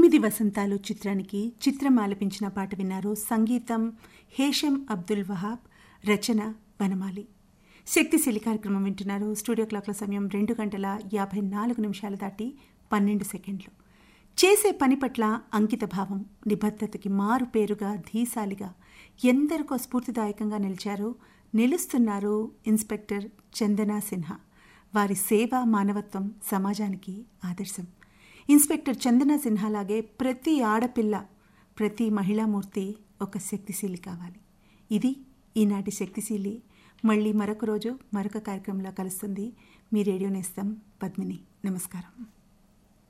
తొమ్మిది వసంతాలు చిత్రానికి చిత్రం ఆలపించిన పాట విన్నారు సంగీతం హేషం అబ్దుల్ వహాబ్ రచన వనమాలి శక్తిశీలి కార్యక్రమం వింటున్నారు స్టూడియో క్లాక్ల సమయం రెండు గంటల యాభై నాలుగు నిమిషాలు దాటి పన్నెండు సెకండ్లు చేసే పని పట్ల అంకిత భావం నిబద్ధతకి మారు పేరుగా ధీశాలిగా ఎందరికో స్ఫూర్తిదాయకంగా నిలిచారు నిలుస్తున్నారు ఇన్స్పెక్టర్ చందనా సిన్హా వారి సేవ మానవత్వం సమాజానికి ఆదర్శం ఇన్స్పెక్టర్ చందన సిన్హాలాగే ప్రతి ఆడపిల్ల ప్రతి మహిళామూర్తి ఒక శక్తిశీలి కావాలి ఇది ఈనాటి శక్తిశీలి మళ్ళీ మరొక రోజు మరొక కార్యక్రమంలో కలుస్తుంది మీ రేడియో నేస్తం పద్మిని నమస్కారం